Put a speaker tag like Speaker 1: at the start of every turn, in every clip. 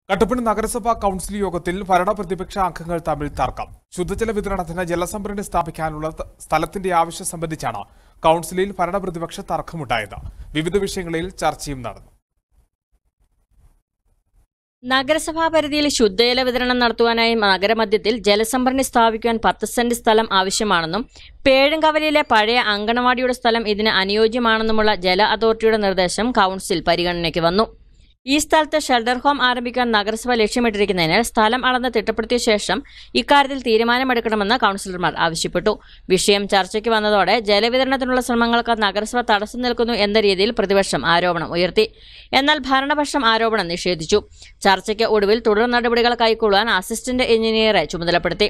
Speaker 1: കട്ടപ്പന നഗരസഭാ കൗൺസിൽ യോഗത്തിൽ ഭരണ പ്രതിപക്ഷ അംഗങ്ങൾ തമ്മിൽ തർക്കം ശുദ്ധജല വിതരണത്തിന് ജലസംഭരണി സ്ഥാപിക്കാനുള്ള ത- സ്ഥലത്തിന്റെ ആവശ്യം സംബന്ധിച്ചാണ് കൗൺസിലിൽ ഭരണ പ്രതിപക്ഷ തർക്കമുണ്ടായത് വിവിധ വിഷയങ്ങളിൽ ചർച്ചയും നടന്നു
Speaker 2: നഗരസഭാ പരിധിയിൽ ശുദ്ധജല വിതരണം നടത്തുവാനായി നഗരമധ്യത്തിൽ ജലസംഭരണി സ്ഥാപിക്കുവാൻ പത്ത് സെന്റ് സ്ഥലം ആവശ്യമാണെന്നും പേഴുങ്കവലിയിലെ പഴയ അങ്കണവാടിയുടെ സ്ഥലം ഇതിന് അനുയോജ്യമാണെന്നുമുള്ള ജല അതോറിറ്റിയുടെ നിർദ്ദേശം കൗൺസിൽ പരിഗണനയ്ക്ക് വന്നു ഈ സ്ഥലത്ത് ഷെൽട്ടർ ഹോം ആരംഭിക്കാൻ നഗരസഭ ലക്ഷ്യമിട്ടിരിക്കുന്നതിനാൽ സ്ഥലം അളന്ന് തിട്ടപ്പെടുത്തിയ ശേഷം ഇക്കാര്യത്തിൽ തീരുമാനമെടുക്കണമെന്ന് കൗൺസിലർമാർ ആവശ്യപ്പെട്ടു വിഷയം ചർച്ചയ്ക്ക് വന്നതോടെ ജലവിതരണത്തിനുള്ള ശ്രമങ്ങൾക്ക് നഗരസഭ തടസ്സം നിൽക്കുന്നു എന്ന രീതിയിൽ പ്രതിപക്ഷം ആരോപണം ഉയർത്തി എന്നാൽ ഭരണപക്ഷം ആരോപണം നിഷേധിച്ചു ചർച്ചയ്ക്ക് ഒടുവിൽ തുടർ നടപടികൾ കൈക്കൊള്ളുവാൻ അസിസ്റ്റന്റ് എഞ്ചിനീയറെ ചുമതലപ്പെടുത്തി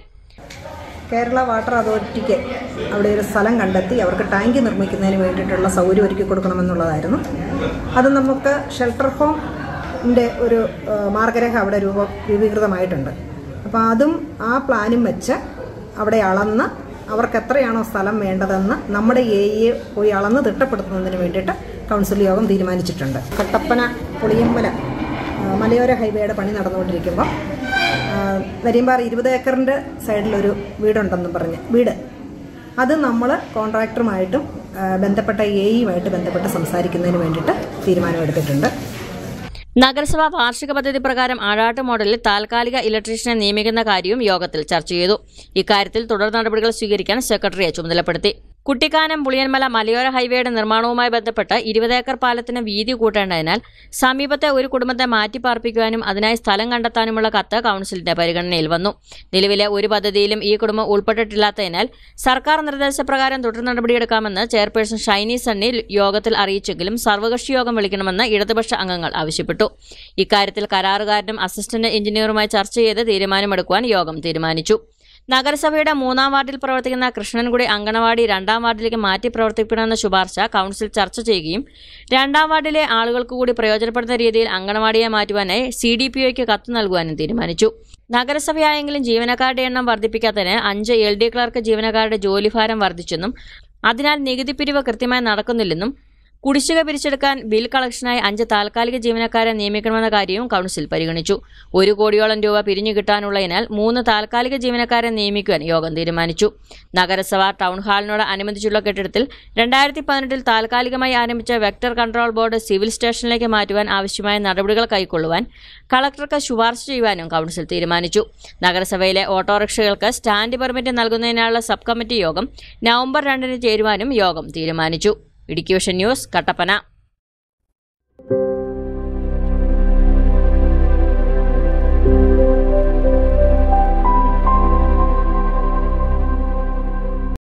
Speaker 3: കേരള വാട്ടർ അതോറിറ്റിക്ക് അവിടെ ഒരു സ്ഥലം കണ്ടെത്തി അവർക്ക് ടാങ്ക് നിർമ്മിക്കുന്നതിന് വേണ്ടിയിട്ടുള്ള സൗകര്യം ഒരുക്കി കൊടുക്കണമെന്നുള്ളതായിരുന്നു അത് നമുക്ക് ഷെൽട്ടർ ഹോമിൻ്റെ ഒരു ആ, മാർഗരേഖ അവിടെ രൂപ രൂപീകൃതമായിട്ടുണ്ട് അപ്പോൾ അതും ആ പ്ലാനും വെച്ച് അവിടെ അളന്ന് അവർക്ക് എത്രയാണോ സ്ഥലം വേണ്ടതെന്ന് നമ്മുടെ എ പോയി അളന്ന് തിട്ടപ്പെടുത്തുന്നതിന് വേണ്ടിയിട്ട് കൗൺസിൽ യോഗം തീരുമാനിച്ചിട്ടുണ്ട് കട്ടപ്പന പുളിയമ്മല ആ, മലയോര ഹൈവേയുടെ പണി നടന്നുകൊണ്ടിരിക്കുമ്പോൾ ആ, നരിയമ്പാറ ഇരുപത് ഏക്കറിൻ്റെ സൈഡിലൊരു വീടുണ്ടെന്നും പറഞ്ഞ് വീട് അത് നമ്മൾ കോൺട്രാക്ടറുമായിട്ടും ആ, ബന്ധപ്പെട്ട എയുമായിട്ട് ബന്ധപ്പെട്ട് സംസാരിക്കുന്നതിന് വേണ്ടിയിട്ട് തീരുമാനമെടുത്തിട്ടുണ്ട്
Speaker 2: നഗരസഭ വാർഷിക പദ്ധതി പ്രകാരം ആഴാട്ട് മോഡലിൽ താൽക്കാലിക ഇലക്ട്രീഷ്യനെ നിയമിക്കുന്ന കാര്യവും യോഗത്തിൽ ചർച്ച ചെയ്തു ഇക്കാര്യത്തിൽ തുടർ നടപടികൾ സ്വീകരിക്കാൻ സെക്രട്ടറിയെ ചുമതലപ്പെടുത്തി കുട്ടിക്കാനം പുളിയന്മല മലയോര ഹൈവേയുടെ നിർമ്മാണവുമായി ബന്ധപ്പെട്ട് ഇരുപത് ഏക്കർ പാലത്തിന് വീതി കൂട്ടേണ്ടതിനാൽ സമീപത്തെ ഒരു കുടുംബത്തെ മാറ്റിപ്പാർപ്പിക്കുവാനും അതിനായി സ്ഥലം കണ്ടെത്താനുമുള്ള കത്ത് കൗൺസിലിന്റെ പരിഗണനയിൽ വന്നു നിലവിലെ ഒരു പദ്ധതിയിലും ഈ കുടുംബം ഉൾപ്പെട്ടിട്ടില്ലാത്തതിനാൽ സർക്കാർ നിർദ്ദേശപ്രകാരം തുടർ നടപടിയെടുക്കാമെന്ന് ചെയർപേഴ്സൺ ഷൈനി സണ്ണി യോഗത്തിൽ അറിയിച്ചെങ്കിലും സർവകക്ഷി യോഗം വിളിക്കണമെന്ന് ഇടതുപക്ഷ അംഗങ്ങൾ ആവശ്യപ്പെട്ടു ഇക്കാര്യത്തിൽ കരാറുകാരനും അസിസ്റ്റന്റ് എഞ്ചിനീയറുമായി ചർച്ച ചെയ്ത് തീരുമാനമെടുക്കുവാൻ യോഗം തീരുമാനിച്ചു നഗരസഭയുടെ മൂന്നാം വാർഡിൽ പ്രവർത്തിക്കുന്ന കൃഷ്ണൻകുടി അങ്കണവാടി രണ്ടാം വാർഡിലേക്ക് മാറ്റി പ്രവർത്തിക്കണമെന്ന ശുപാർശ കൗൺസിൽ ചർച്ച ചെയ്യുകയും രണ്ടാം വാർഡിലെ ആളുകൾക്ക് കൂടി പ്രയോജനപ്പെടുന്ന രീതിയിൽ അങ്കണവാടിയെ മാറ്റുവാനായി സി ഡി പി ഒയ്ക്ക് കത്ത് നൽകുവാനും തീരുമാനിച്ചു നഗരസഭയായെങ്കിലും ജീവനക്കാരുടെ എണ്ണം വർദ്ധിപ്പിക്കാത്തതിന് അഞ്ച് എൽ ഡി ക്ലർക്ക് ജീവനക്കാരുടെ ജോലിഭാരം വർദ്ധിച്ചെന്നും അതിനാൽ നികുതി പിരിവ് കൃത്യമായി നടക്കുന്നില്ലെന്നും കുടിശ്ശിക പിരിച്ചെടുക്കാൻ ബിൽ കളക്ഷനായി അഞ്ച് താൽക്കാലിക ജീവനക്കാരെ നിയമിക്കണമെന്ന കാര്യവും കൗൺസിൽ പരിഗണിച്ചു ഒരു കോടിയോളം രൂപ പിരിഞ്ഞു കിട്ടാനുള്ളതിനാൽ മൂന്ന് താൽക്കാലിക ജീവനക്കാരെ നിയമിക്കുവാൻ യോഗം തീരുമാനിച്ചു നഗരസഭ ടൗൺ ഹാളിനോട് അനുബന്ധിച്ചുള്ള കെട്ടിടത്തിൽ രണ്ടായിരത്തി പതിനെട്ടിൽ താൽക്കാലികമായി ആരംഭിച്ച വെക്ടർ കൺട്രോൾ ബോർഡ് സിവിൽ സ്റ്റേഷനിലേക്ക് മാറ്റുവാൻ ആവശ്യമായ നടപടികൾ കൈക്കൊള്ളുവാൻ കളക്ടർക്ക് ശുപാർശ ചെയ്യുവാനും കൗൺസിൽ തീരുമാനിച്ചു നഗരസഭയിലെ ഓട്ടോറിക്ഷകൾക്ക് സ്റ്റാൻഡ് പെർമിറ്റ് നൽകുന്നതിനായുള്ള സബ് കമ്മിറ്റി യോഗം നവംബർ രണ്ടിന് ചേരുവാനും യോഗം തീരുമാനിച്ചു ഇടുക്കി വിഷൻ ന്യൂസ് കട്ടപ്പന